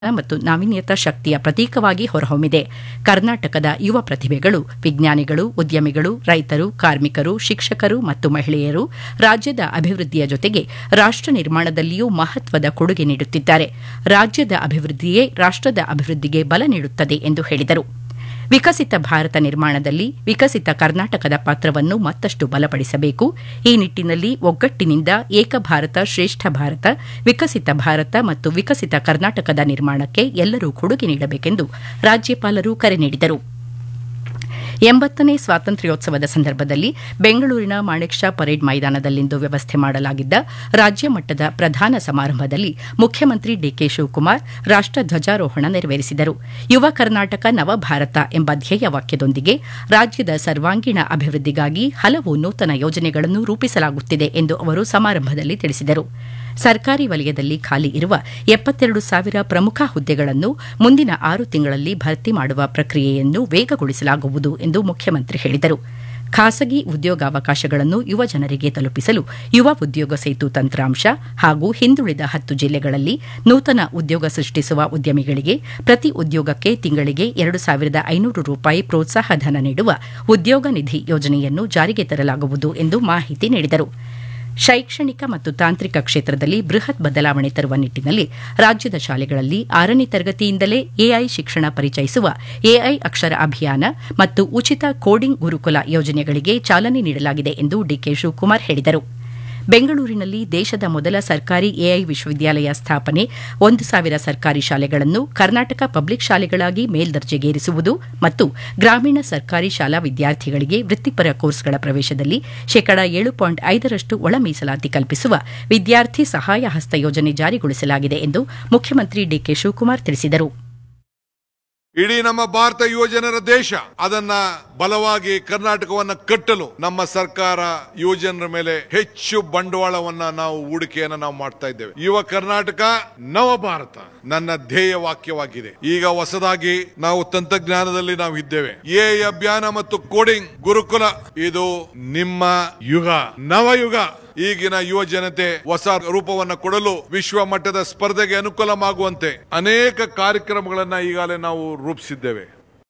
ಮತ್ತು ನಾವೀನ್ಯತಾ ಶಕ್ತಿಯ ಪ್ರತೀಕವಾಗಿ ಹೊರಹೊಮ್ಮಿದೆ ಕರ್ನಾಟಕದ ಯುವ ಪ್ರತಿಭೆಗಳು ವಿಜ್ಞಾನಿಗಳು ಉದ್ಯಮಿಗಳು ರೈತರು ಕಾರ್ಮಿಕರು ಶಿಕ್ಷಕರು ಮತ್ತು ಮಹಿಳೆಯರು ರಾಜ್ಯದ ಅಭಿವೃದ್ಧಿಯ ಜೊತೆಗೆ ರಾಷ್ಟ ನಿರ್ಮಾಣದಲ್ಲಿಯೂ ಮಹತ್ವದ ಕೊಡುಗೆ ನೀಡುತ್ತಿದ್ದಾರೆ ರಾಜ್ಯದ ಅಭಿವೃದ್ಧಿಯೇ ರಾಷ್ಟದ ಅಭಿವೃದ್ಧಿಗೆ ಬಲ ನೀಡುತ್ತದೆ ಎಂದು ಹೇಳಿದರು ವಿಕಸಿತ ಭಾರತ ನಿರ್ಮಾಣದಲ್ಲಿ ವಿಕಸಿತ ಕರ್ನಾಟಕದ ಪಾತ್ರವನ್ನು ಮತ್ತಷ್ಟು ಬಲಪಡಿಸಬೇಕು ಈ ನಿಟ್ಟಿನಲ್ಲಿ ಒಗ್ಗಟ್ಟಿನಿಂದ ಏಕ ಭಾರತ ಶ್ರೇಷ್ಠ ಭಾರತ ವಿಕಸಿತ ಭಾರತ ಮತ್ತು ವಿಕಸಿತ ಕರ್ನಾಟಕದ ನಿರ್ಮಾಣಕ್ಕೆ ಎಲ್ಲರೂ ಕೊಡುಗೆ ನೀಡಬೇಕೆಂದು ರಾಜ್ಯಪಾಲರು ಕರೆ ನೀಡಿದರು ಎಂಬತ್ತನೇ ಸ್ವಾತಂತ್ರ್ಯೋತ್ಸವದ ಸಂದರ್ಭದಲ್ಲಿ ಬೆಂಗಳೂರಿನ ಮಾಣಿಕ್ ಷಾ ಪರೇಡ್ ಮೈದಾನದಲ್ಲಿಂದು ವ್ಯವಸ್ಥೆ ಮಾಡಲಾಗಿದ್ದ ರಾಜ್ಯ ಮಟ್ಟದ ಪ್ರಧಾನ ಸಮಾರಂಭದಲ್ಲಿ ಮುಖ್ಯಮಂತ್ರಿ ಡಿಕೆ ಶಿವಕುಮಾರ್ ರಾಷ್ಟ ಧ್ವಜಾರೋಹಣ ನೆರವೇರಿಸಿದರು ಯುವ ಕರ್ನಾಟಕ ನವಭಾರತ ಎಂಬ ಧ್ಯೇಯ ವಾಕ್ಯದೊಂದಿಗೆ ರಾಜ್ಯದ ಸರ್ವಾಂಗೀಣ ಅಭಿವೃದ್ಧಿಗಾಗಿ ಹಲವು ನೂತನ ಯೋಜನೆಗಳನ್ನು ರೂಪಿಸಲಾಗುತ್ತಿದೆ ಎಂದು ಅವರು ಸಮಾರಂಭದಲ್ಲಿ ತಿಳಿಸಿದರು ಸರ್ಕಾರಿ ವಲಯದಲ್ಲಿ ಖಾಲಿ ಇರುವ ಎಪ್ಪತ್ತೆರಡು ಸಾವಿರ ಪ್ರಮುಖ ಹುದ್ದೆಗಳನ್ನು ಮುಂದಿನ ಆರು ತಿಂಗಳಲ್ಲಿ ಭರ್ತಿ ಮಾಡುವ ಪ್ರಕ್ರಿಯೆಯನ್ನು ವೇಗಗೊಳಿಸಲಾಗುವುದು ಎಂದು ಮುಖ್ಯಮಂತ್ರಿ ಹೇಳಿದರು ಖಾಸಗಿ ಉದ್ಯೋಗಾವಕಾಶಗಳನ್ನು ಯುವ ಜನರಿಗೆ ತಲುಪಿಸಲು ಯುವ ಉದ್ಯೋಗ ಸೇತು ತಂತ್ರಾಂಶ ಹಾಗೂ ಹಿಂದುಳಿದ ಹತ್ತು ಜಿಲ್ಲೆಗಳಲ್ಲಿ ನೂತನ ಉದ್ಯೋಗ ಸೃಷ್ಟಿಸುವ ಉದ್ಯಮಿಗಳಿಗೆ ಪ್ರತಿ ಉದ್ಯೋಗಕ್ಕೆ ತಿಂಗಳಿಗೆ ಎರಡು ಸಾವಿರದ ಐನೂರು ರೂಪಾಯಿ ಪ್ರೋತ್ಸಾಹ ಧನ ನೀಡುವ ಉದ್ಯೋಗ ನಿಧಿ ಯೋಜನೆಯನ್ನು ಜಾರಿಗೆ ತರಲಾಗುವುದು ಎಂದು ಮಾಹಿತಿ ನೀಡಿದರು ಶೈಕ್ಷಣಿಕ ಮತ್ತು ತಾಂತ್ರಿಕ ಕ್ಷೇತ್ರದಲ್ಲಿ ಬೃಹತ್ ಬದಲಾವಣೆ ತರುವ ನಿಟ್ಟಿನಲ್ಲಿ ರಾಜ್ಯದ ಶಾಲೆಗಳಲ್ಲಿ ಆರನೇ ತರಗತಿಯಿಂದಲೇ ಎಐ ಶಿಕ್ಷಣ ಪರಿಚಯಿಸುವ ಎಐ ಅಕ್ಷರ ಅಭಿಯಾನ ಮತ್ತು ಉಚಿತ ಕೋಡಿಂಗ್ ಗುರುಕುಲ ಯೋಜನೆಗಳಿಗೆ ಚಾಲನೆ ನೀಡಲಾಗಿದೆ ಎಂದು ಡಿಕೆ ಶಿವಕುಮಾರ್ ಹೇಳಿದರು ಬೆಂಗಳೂರಿನಲ್ಲಿ ದೇಶದ ಮೊದಲ ಸರ್ಕಾರಿ ಎಐ ವಿಶ್ವವಿದ್ಯಾಲಯ ಸ್ಥಾಪನೆ ಒಂದು ಸಾವಿರ ಸರ್ಕಾರಿ ಶಾಲೆಗಳನ್ನು ಕರ್ನಾಟಕ ಪಬ್ಲಿಕ್ ಶಾಲೆಗಳಾಗಿ ಮೇಲ್ದರ್ಜೆಗೇರಿಸುವುದು ಮತ್ತು ಗ್ರಾಮೀಣ ಸರ್ಕಾರಿ ಶಾಲಾ ವಿದ್ಯಾರ್ಥಿಗಳಿಗೆ ವೃತ್ತಿಪರ ಕೋರ್ಸ್ಗಳ ಪ್ರವೇಶದಲ್ಲಿ ಶೇಕಡಾ ಏಳು ಪಾಯಿಂಟ್ ಐದರಷ್ಟು ಒಳ ಮೀಸಲಾತಿ ಕಲ್ಪಿಸುವ ವಿದ್ಯಾರ್ಥಿ ಸಹಾಯ ಹಸ್ತ ಯೋಜನೆ ಜಾರಿಗೊಳಿಸಲಾಗಿದೆ ಎಂದು ಮುಖ್ಯಮಂತ್ರಿ ಡಿಕೆ ಶಿವಕುಮಾರ್ ತಿಳಿಸಿದರು ಇಡೀ ನಮ್ಮ ಭಾರತ ಯುವ ಜನರ ದೇಶ ಅದನ್ನ ಬಲವಾಗಿ ಕರ್ನಾಟಕವನ್ನ ಕಟ್ಟಲು ನಮ್ಮ ಸರ್ಕಾರ ಯುವ ಜನರ ಮೇಲೆ ಹೆಚ್ಚು ಬಂಡವಾಳವನ್ನ ನಾವು ಹೂಡಿಕೆಯನ್ನ ನಾವು ಮಾಡ್ತಾ ಇದ್ದೇವೆ ಯುವ ಕರ್ನಾಟಕ ನವ ಭಾರತ ನನ್ನ ಧ್ಯೇಯ ವಾಕ್ಯವಾಗಿದೆ ಈಗ ಹೊಸದಾಗಿ ನಾವು ತಂತ್ರಜ್ಞಾನದಲ್ಲಿ ನಾವು ಇದ್ದೇವೆ ಎ ಅಭಿಯಾನ ಮತ್ತು ಕೋಡಿಂಗ್ ಗುರುಕುಲ ಇದು ನಿಮ್ಮ ಯುಗ ನವಯುಗ ಈಗಿನ ಯುವ ಜನತೆ ಹೊಸ ರೂಪವನ್ನ ಕೊಡಲು ವಿಶ್ವ ಮಟ್ಟದ ಸ್ಪರ್ಧೆಗೆ ಅನುಕೂಲವಾಗುವಂತೆ ಅನೇಕ ಕಾರ್ಯಕ್ರಮಗಳನ್ನ ಈಗಾಗಲೇ ನಾವು ರೂಪಿಸಿದ್ದೇವೆ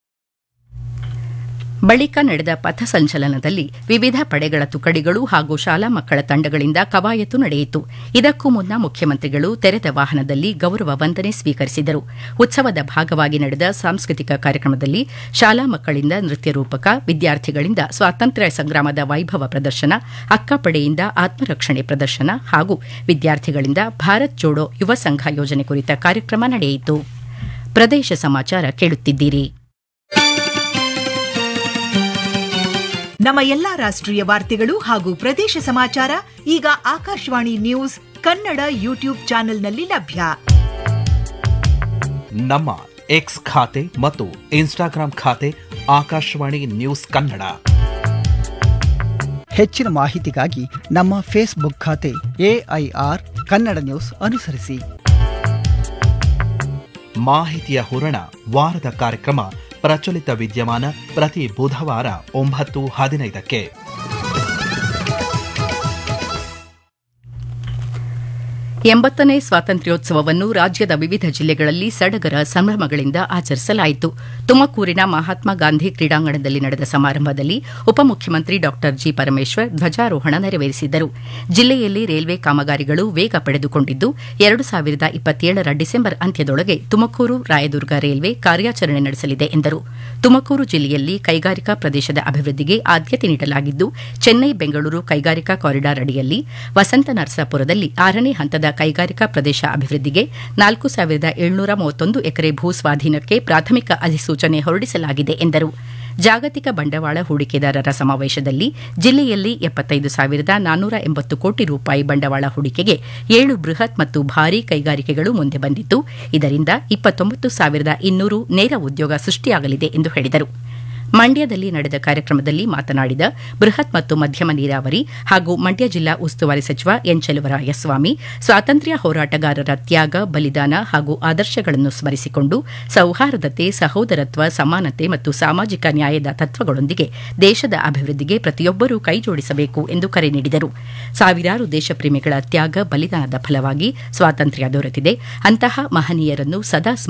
ಬಳಿಕ ನಡೆದ ಪಥಸಂಚಲನದಲ್ಲಿ ವಿವಿಧ ಪಡೆಗಳ ತುಕಡಿಗಳು ಹಾಗೂ ಶಾಲಾ ಮಕ್ಕಳ ತಂಡಗಳಿಂದ ಕವಾಯತು ನಡೆಯಿತು ಇದಕ್ಕೂ ಮುನ್ನ ಮುಖ್ಯಮಂತ್ರಿಗಳು ತೆರೆದ ವಾಹನದಲ್ಲಿ ಗೌರವ ವಂದನೆ ಸ್ವೀಕರಿಸಿದರು ಉತ್ಸವದ ಭಾಗವಾಗಿ ನಡೆದ ಸಾಂಸ್ಕೃತಿಕ ಕಾರ್ಯಕ್ರಮದಲ್ಲಿ ಶಾಲಾ ಮಕ್ಕಳಿಂದ ನೃತ್ಯ ರೂಪಕ ವಿದ್ಯಾರ್ಥಿಗಳಿಂದ ಸ್ವಾತಂತ್ರ್ಯ ಸಂಗ್ರಾಮದ ವೈಭವ ಪ್ರದರ್ಶನ ಅಕ್ಕಪಡೆಯಿಂದ ಆತ್ಮರಕ್ಷಣೆ ಪ್ರದರ್ಶನ ಹಾಗೂ ವಿದ್ಯಾರ್ಥಿಗಳಿಂದ ಭಾರತ್ ಜೋಡೋ ಯುವ ಸಂಘ ಯೋಜನೆ ಕುರಿತ ಕಾರ್ಯಕ್ರಮ ನಡೆಯಿತು ಪ್ರದೇಶ ಸಮಾಚಾರ ಕೇಳುತ್ತಿದ್ದೀರಿ ನಮ್ಮ ಎಲ್ಲಾ ರಾಷ್ಟ್ರೀಯ ವಾರ್ತೆಗಳು ಹಾಗೂ ಪ್ರದೇಶ ಸಮಾಚಾರ ಈಗ ಆಕಾಶವಾಣಿ ನ್ಯೂಸ್ ಕನ್ನಡ ಯೂಟ್ಯೂಬ್ ಚಾನೆಲ್ನಲ್ಲಿ ಲಭ್ಯ ನಮ್ಮ ಎಕ್ಸ್ ಖಾತೆ ಮತ್ತು ಇನ್ಸ್ಟಾಗ್ರಾಂ ಖಾತೆ ಆಕಾಶವಾಣಿ ನ್ಯೂಸ್ ಕನ್ನಡ ಹೆಚ್ಚಿನ ಮಾಹಿತಿಗಾಗಿ ನಮ್ಮ ಫೇಸ್ಬುಕ್ ಖಾತೆ ಎಐಆರ್ ಕನ್ನಡ ನ್ಯೂಸ್ ಅನುಸರಿಸಿ ಮಾಹಿತಿಯ ಹೂರಣ ವಾರದ ಕಾರ್ಯಕ್ರಮ ಪ್ರಚಲಿತ ವಿದ್ಯಮಾನ ಪ್ರತಿ ಬುಧವಾರ ಒಂಬತ್ತು ಹದಿನೈದಕ್ಕೆ ಎಂಬತ್ತನೇ ಸ್ವಾತಂತ್ರ್ಯೋತ್ಸವವನ್ನು ರಾಜ್ಯದ ವಿವಿಧ ಜಿಲ್ಲೆಗಳಲ್ಲಿ ಸಡಗರ ಸಂಭ್ರಮಗಳಿಂದ ಆಚರಿಸಲಾಯಿತು ತುಮಕೂರಿನ ಮಹಾತ್ಮ ಗಾಂಧಿ ಕ್ರೀಡಾಂಗಣದಲ್ಲಿ ನಡೆದ ಸಮಾರಂಭದಲ್ಲಿ ಉಪಮುಖ್ಯಮಂತ್ರಿ ಡಾ ಜಿ ಪರಮೇಶ್ವರ್ ಧ್ವಜಾರೋಹಣ ನೆರವೇರಿಸಿದ್ದರು ಜಿಲ್ಲೆಯಲ್ಲಿ ರೈಲ್ವೆ ಕಾಮಗಾರಿಗಳು ವೇಗ ಪಡೆದುಕೊಂಡಿದ್ದು ಎರಡು ಸಾವಿರದ ಇಪ್ಪತ್ತೇಳರ ಡಿಸೆಂಬರ್ ಅಂತ್ಯದೊಳಗೆ ತುಮಕೂರು ರಾಯದುರ್ಗ ರೈಲ್ವೆ ಕಾರ್ಯಾಚರಣೆ ನಡೆಸಲಿದೆ ಎಂದರು ತುಮಕೂರು ಜಿಲ್ಲೆಯಲ್ಲಿ ಕೈಗಾರಿಕಾ ಪ್ರದೇಶದ ಅಭಿವೃದ್ಧಿಗೆ ಆದ್ಯತೆ ನೀಡಲಾಗಿದ್ದು ಚೆನ್ನೈ ಬೆಂಗಳೂರು ಕೈಗಾರಿಕಾ ಕಾರಿಡಾರ್ ಅಡಿಯಲ್ಲಿ ವಸಂತ ನರಸಾಪುರದಲ್ಲಿ ಆರನೇ ಹಂತದ ಕೈಗಾರಿಕಾ ಪ್ರದೇಶ ಅಭಿವೃದ್ಧಿಗೆ ನಾಲ್ಕು ಸಾವಿರದ ಏಳ್ನೂರ ಮೂವತ್ತೊಂದು ಎಕರೆ ಭೂ ಸ್ವಾಧೀನಕ್ಕೆ ಪ್ರಾಥಮಿಕ ಅಧಿಸೂಚನೆ ಹೊರಡಿಸಲಾಗಿದೆ ಎಂದರು ಜಾಗತಿಕ ಬಂಡವಾಳ ಹೂಡಿಕೆದಾರರ ಸಮಾವೇಶದಲ್ಲಿ ಜಿಲ್ಲೆಯಲ್ಲಿ ಎಪ್ಪತ್ತೈದು ಸಾವಿರದ ನಾನ್ನೂರ ಎಂಬತ್ತು ಕೋಟಿ ರೂಪಾಯಿ ಬಂಡವಾಳ ಹೂಡಿಕೆಗೆ ಏಳು ಬೃಹತ್ ಮತ್ತು ಭಾರೀ ಕೈಗಾರಿಕೆಗಳು ಮುಂದೆ ಬಂದಿದ್ದು ಇದರಿಂದ ಇಪ್ಪತ್ತೊಂಬತ್ತು ಸಾವಿರದ ಇನ್ನೂರು ನೇರ ಉದ್ಯೋಗ ಸೃಷ್ಟಿಯಾಗಲಿದೆ ಎಂದು ಹೇಳಿದರು ಮಂಡ್ಯದಲ್ಲಿ ನಡೆದ ಕಾರ್ಯಕ್ರಮದಲ್ಲಿ ಮಾತನಾಡಿದ ಬೃಹತ್ ಮತ್ತು ಮಧ್ಯಮ ನೀರಾವರಿ ಹಾಗೂ ಮಂಡ್ಯ ಜಿಲ್ಲಾ ಉಸ್ತುವಾರಿ ಸಚಿವ ಎನ್ ಚೆಲುವರಾಯಸ್ವಾಮಿ ಸ್ವಾತಂತ್ರ್ಯ ಹೋರಾಟಗಾರರ ತ್ಯಾಗ ಬಲಿದಾನ ಹಾಗೂ ಆದರ್ಶಗಳನ್ನು ಸ್ಮರಿಸಿಕೊಂಡು ಸೌಹಾರ್ದತೆ ಸಹೋದರತ್ವ ಸಮಾನತೆ ಮತ್ತು ಸಾಮಾಜಿಕ ನ್ಯಾಯದ ತತ್ವಗಳೊಂದಿಗೆ ದೇಶದ ಅಭಿವೃದ್ಧಿಗೆ ಪ್ರತಿಯೊಬ್ಬರೂ ಕೈಜೋಡಿಸಬೇಕು ಎಂದು ಕರೆ ನೀಡಿದರು ಸಾವಿರಾರು ದೇಶಪ್ರೇಮಿಗಳ ತ್ಯಾಗ ಬಲಿದಾನದ ಫಲವಾಗಿ ಸ್ವಾತಂತ್ರ್ಯ ದೊರೆತಿದೆ ಅಂತಹ ಮಹನೀಯರನ್ನು ಸದಾ